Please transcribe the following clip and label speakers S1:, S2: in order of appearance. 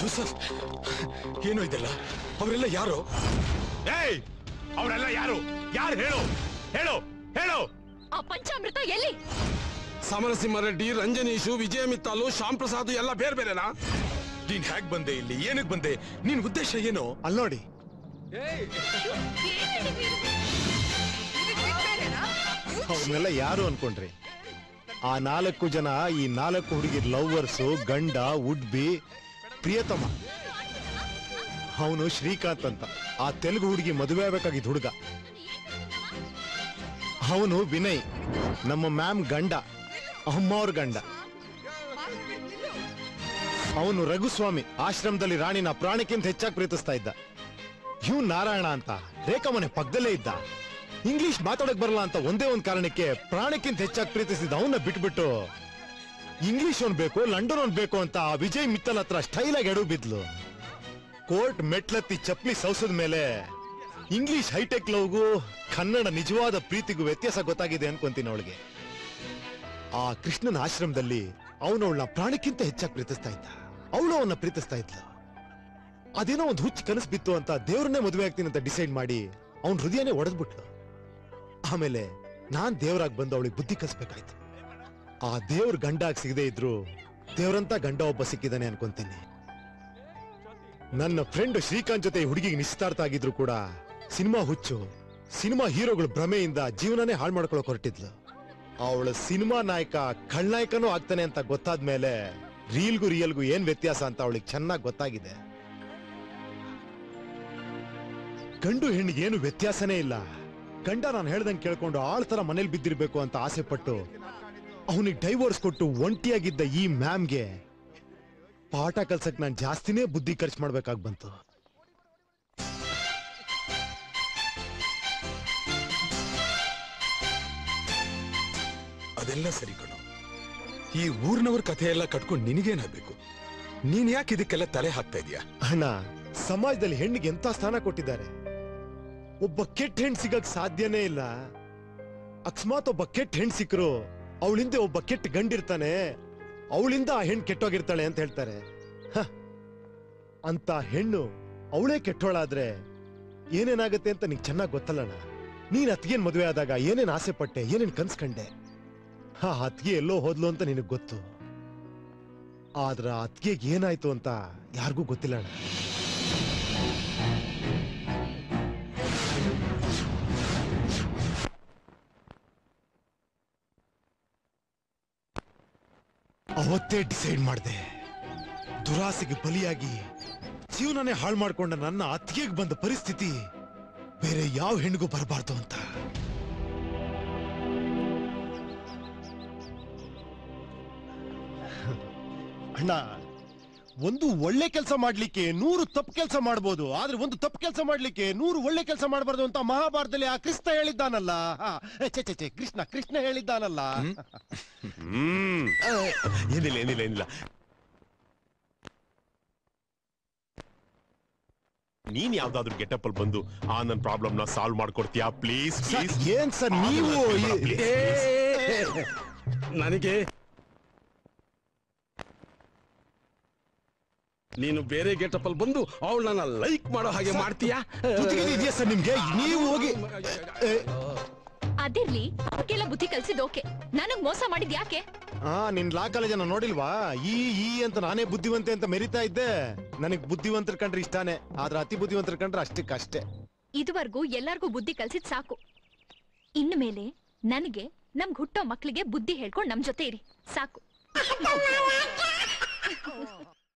S1: Joseph ಏನು ಇದೆಲ್ಲ ಅವರೆಲ್ಲ ಯಾರು
S2: ಏಯ್ ಅವರೆಲ್ಲ ಯಾರು ಯಾರು ಹೇಳು ಹೇಳು ಹೇಳು
S3: ಆ ಪಂಚಾಮೃತ ಎಲ್ಲಿ
S4: ಸಮರಸಿಂಹ ರೆಡ್ಡಿ ರಂಜನೀಶು ವಿಜಯ ಮಿತ್ತಾಲು ಶ್ಯಾಮ್ ಪ್ರಸಾದ್ ಎಲ್ಲ ಬೇರೆ ಬೇರೆನಾ
S1: ನೀನ್ ಹ್ಯಾಕ್ ಬಂದೆ ಇಲ್ಲಿ ಏನಕ್ ಬಂದೆ ನಿನ್ ಉದ್ದೇಶ ಏನು
S5: ಅಲ್ಲಿ ನೋಡಿ ಅವ್ರನ್ನೆಲ್ಲ ಯಾರು ಅನ್ಕೊಂಡ್ರಿ ಆ ನಾಲ್ಕು ಜನ ಈ ನಾಲ್ಕು ಹುಡುಗಿರ್ ಲವ್ವರ್ಸು ಗಂಡ ವುಡ್ ಬಿ ಪ್ರಿಯತಮ ಅವನು ಶ್ರೀಕಾಂತ್ ಅಂತ ಆ ತೆಲುಗು ಹುಡುಗಿ ಮದುವೆ ಆಗ್ಬೇಕಾಗಿದ್ದ ಹುಡುಗ ಅವನು ವಿನಯ್ ನಮ್ಮ ಮ್ಯಾಮ್ ಗಂಡ ಅಮ್ಮವ್ರ ಗಂಡ ಅವನು ರಘುಸ್ವಾಮಿ ಆಶ್ರಮದಲ್ಲಿ ರಾಣಿನ ಪ್ರಾಣಕ್ಕಿಂತ ಹೆಚ್ಚಾಗಿ ಪ್ರೀತಿಸ್ತಾ ಇದ್ದ ಇವ್ ನಾರಾಯಣ ಅಂತ ರೇಖಾ ಮನೆ ಪಕ್ಕದಲ್ಲೇ ಇದ್ದ ಇಂಗ್ಲಿಷ್ ಮಾತಾಡಕ್ ಬರಲ್ಲ ಅಂತ ಒಂದೇ ಒಂದ್ ಕಾರಣಕ್ಕೆ ಪ್ರಾಣಕ್ಕಿಂತ ಹೆಚ್ಚಾಗಿ ಪ್ರೀತಿಸಿದ ಅವನ್ನ ಬಿಟ್ಬಿಟ್ಟು ಇಂಗ್ಲಿಷ್ ಅವ್ನ್ ಬೇಕು ಲಂಡನ್ ಅವ್ನ್ ಬೇಕು ಅಂತ ಆ ವಿಜಯ್ ಮಿತ್ತಲ್ ಹತ್ರ ಸ್ಟೈಲ್ ಆಗಿ ಎಡು ಬಿದ್ಲು ಕೋರ್ಟ್ ಮೆಟ್ಲತ್ತಿ ಚಪ್ಲಿ ಸೌಸದ ಮೇಲೆ ಇಂಗ್ಲಿಷ್ ಹೈಟೆಕ್ ಲವ್ಗೂ ಕನ್ನಡ ನಿಜವಾದ ಪ್ರೀತಿಗೂ ವ್ಯತ್ಯಾಸ ಗೊತ್ತಾಗಿದೆ ಅನ್ಕೊಂತೀನಿ ಅವಳಿಗೆ ಆ ಕೃಷ್ಣನ ಆಶ್ರಮದಲ್ಲಿ ಅವನವಳನ್ನ ಪ್ರಾಣಕ್ಕಿಂತ ಹೆಚ್ಚಾಗಿ ಪ್ರೀತಿಸ್ತಾ ಇದ್ದ ಅವಳು ಅವನ್ನ ಪ್ರೀತಿಸ್ತಾ ಇದ್ಲು ಅದೇನೋ ಒಂದು ಹುಚ್ಚು ಕನಸು ಬಿತ್ತು ಅಂತ ದೇವ್ರನ್ನೇ ಮದುವೆ ಆಗ್ತೀನಿ ಅಂತ ಡಿಸೈಡ್ ಮಾಡಿ ಅವನ್ ಹೃದಯನೇ ಒಡೆದ್ಬಿಟ್ಲು ಆಮೇಲೆ ನಾನ್ ದೇವರಾಗಿ ಬಂದು ಅವಳಿಗೆ ಬುದ್ಧಿ ಕಲಿಸ್ಬೇಕಾಯ್ತು ಆ ದೇವ್ರ ಗಂಡಾಗ್ ಸಿಗದೆ ಇದ್ರು ದೇವ್ರಂತ ಗಂಡ ಒಬ್ಬ ಸಿಕ್ಕಿದಾನೆ ಅನ್ಕೊಂತೀನಿ ನನ್ನ ಫ್ರೆಂಡ್ ಶ್ರೀಕಾಂತ್ ಜೊತೆ ಈ ಹುಡುಗಿಗೆ ನಿಶ್ಚಿತಾರ್ಥ ಆಗಿದ್ರು ಕೂಡ ಸಿನಿಮಾ ಹುಚ್ಚು ಸಿನಿಮಾ ಹೀರೋಗಳು ಭ್ರಮೆಯಿಂದ ಜೀವನನೇ ಹಾಳು ಮಾಡ್ಕೊಳಕ್ ಹೊರಟಿದ್ಲು ಅವಳ ಸಿನಿಮಾ ನಾಯಕ ಖಳ್ನಾಯಕನೂ ಆಗ್ತಾನೆ ಅಂತ ಗೊತ್ತಾದ್ಮೇಲೆ ರೀಲ್ಗೂ ರಿಯಲ್ಗೂ ಏನ್ ವ್ಯತ್ಯಾಸ ಅಂತ ಅವಳಿಗೆ ಚೆನ್ನಾಗಿ ಗೊತ್ತಾಗಿದೆ ಗಂಡು ಹೆಣ್ಣಿಗೆ ಏನು ವ್ಯತ್ಯಾಸನೇ ಇಲ್ಲ ಗಂಡ ನಾನು ಹೇಳ್ದಂಗೆ ಕೇಳ್ಕೊಂಡು ಆಳ್ ತರ ಮನೇಲಿ ಬಿದ್ದಿರ್ಬೇಕು ಅಂತ ಆಸೆ ಪಟ್ಟು ಅವನಿಗೆ ಡೈವೋರ್ಸ್ ಕೊಟ್ಟು ಒಂಟಿಯಾಗಿದ್ದ ಈ ಮ್ಯಾಮ್ಗೆ ಪಾಠ ಕಲ್ಸಕ್ ನಾನು ಜಾಸ್ತಿನೇ ಬುದ್ಧಿ ಖರ್ಚು ಮಾಡ್ಬೇಕಾಗ್ ಬಂತು
S1: ಅದೆಲ್ಲ ಸರಿ ಕಣೋ ಈ ಊರ್ನವ್ರ ಕಥೆ ಎಲ್ಲ ಕಟ್ಕೊಂಡು ನಿನಗೇನಾಗ್ಬೇಕು ನೀನ್ ಯಾಕೆ ಇದಕ್ಕೆಲ್ಲ ತಲೆ ಹಾಕ್ತಾ ಇದೀಯಾ
S5: ಅಣ್ಣ ಸಮಾಜದಲ್ಲಿ ಹೆಣ್ಣಿಗೆ ಎಂತ ಸ್ಥಾನ ಕೊಟ್ಟಿದ್ದಾರೆ ಒಬ್ಬ ಕೆಟ್ಟ ಹೆಣ್ ಸಿಗಕ್ ಸಾಧ್ಯನೇ ಇಲ್ಲ ಅಕಸ್ಮಾತ್ ಒಬ್ಬ ಕೆಟ್ಟ ಹೆಣ್ ಸಿಕ್ಕರು ಅವಳಿಂದ ಒಬ್ಬ ಕೆಟ್ಟ ಗಂಡಿರ್ತಾನೆ ಅವಳಿಂದ ಆ ಹೆಣ್ಣು ಕೆಟ್ಟೋಗಿರ್ತಾಳೆ ಅಂತ ಹೇಳ್ತಾರೆ ಹ. ಅಂತ ಹೆಣ್ಣು ಅವಳೇ ಕೆಟ್ಟೋಳಾದ್ರೆ ಏನೇನಾಗತ್ತೆ ಅಂತ ನಿಂಗೆ ಚೆನ್ನಾಗಿ ಗೊತ್ತಲ್ಲಣ್ಣ ನೀನ್ ಅತ್ತಿಗೆನ್ ಮದುವೆ ಆದಾಗ ಏನೇನ್ ಆಸೆ ಪಟ್ಟೆ ಏನೇನ್ ಕನ್ಸ್ಕಂಡೆ ಹಾ ಅತ್ತಿಗೆ ಎಲ್ಲೋ ಹೋದ್ಲು ಅಂತ ನಿನಗ್ ಗೊತ್ತು ಆದ್ರ ಅತ್ತಿಗೆಗೆ ಏನಾಯ್ತು ಅಂತ ಯಾರಿಗೂ ಗೊತ್ತಿಲ್ಲ ಅಣ್ಣ ಅವತ್ತೇ ಡಿಸೈಡ್ ಮಾಡಿದೆ ದುರಾಸೆಗೆ ಬಲಿಯಾಗಿ ಜೀವನನೇ ಹಾಳು ಮಾಡ್ಕೊಂಡ ನನ್ನ ಅತ್ತಿಗೆಗೆ ಬಂದ ಪರಿಸ್ಥಿತಿ ಬೇರೆ ಯಾವ ಹೆಣ್ಣಿಗೂ ಬರಬಾರ್ದು ಅಂತ ಅಣ್ಣ ಒಂದು ಒಳ್ಳೆ ಕೆಲಸ ಮಾಡ್ಲಿಕ್ಕೆ ನೂರು ತಪ್ಪು ಕೆಲಸ ಮಾಡ್ಬೋದು ಆದ್ರೆ ಒಂದು ತಪ್ಪು ಕೆಲಸ ಮಾಡ್ಲಿಕ್ಕೆ ನೂರು ಒಳ್ಳೆ ಕೆಲಸ ಮಾಡಬಾರ್ದು ಅಂತ ಮಹಾಭಾರತದಲ್ಲಿ ಆ ಕೃಷ್ಣ ಹೇಳಿದ್ದಾನಲ್ಲ ಹಾ, ಛೆ ಛೆ ಛೆ ಕೃಷ್ಣ ಕೃಷ್ಣ ಹೇಳಿದ್ದಾನಲ್ಲ
S2: ಹ್ಮ್ ಏನಿಲ್ಲ ಏನಿಲ್ಲ ಏನಿಲ್ಲ ನೀನ್ ಯಾವ್ದಾದ್ರು ಗೆಟಪ್ ಅಲ್ಲಿ ಬಂದು ಆ ನನ್ ಪ್ರಾಬ್ಲಮ್ ನ ಸಾಲ್ವ್ ಮಾಡ್ಕೊಡ್ತೀಯಾ ಪ್ಲೀಸ್
S5: ಸರ್,
S2: ಪ್ಲೀಸ್
S5: ಏನ್ ಸರ್ ನೀವು ಈ-
S4: ನನಗೆ ನೀನು ಬೇರೆ ಗೆಟಪ್ ಅಲ್ಲಿ ಬಂದು ಅವಳನ್ನ ಲೈಕ್ ಮಾಡೋ ಹಾಗೆ ಮಾಡ್ತೀಯಾ
S5: ಬುದ್ಧಿಗೆ ಇದೆಯಾ ಸರ್ ನಿಮ್ಗೆ ನೀವು ಹೋಗಿ ಏ,
S3: ಅದಿರ್ಲಿ ಅವ್ರಿಗೆಲ್ಲ ಬುದ್ಧಿ ಕಲ್ಸಿದ್ ಓಕೆ ನನಗ್ ಮೋಸ ಮಾಡಿದ್ ಯಾಕೆ
S5: ಆ ನಿನ್ ಲಾ ಕಾಲೇಜನ್ನ ನೋಡಿಲ್ವಾ ಈ ಈ ಅಂತ ನಾನೇ ಬುದ್ಧಿವಂತೆ ಅಂತ ಮೆರಿತಾ ಇದ್ದೆ ನನಗ್ ಬುದ್ಧಿವಂತರ ಕಂಡ್ರೆ ಇಷ್ಟಾನೆ ಆದ್ರೆ ಅತಿ ಬುದ್ಧಿವಂತರ ಕಂಡ್ರೆ ಅಷ್ಟಕ್ಕಷ್ಟೇ
S3: ಇದುವರೆಗೂ ಎಲ್ಲಾರ್ಗೂ ಬುದ್ಧಿ ಕಲ್ಸಿದ್ ಸಾಕು ಇನ್ನು ಮೇಲೆ ನನಗೆ ನಮ್ಗ್ ಹುಟ್ಟೋ ಮಕ್ಳಿಗೆ ಬುದ್ಧಿ ಹೇಳ್ಕೊಂಡ್ ನಮ್ ಜೊತೆ ಇರಿ ಸಾಕು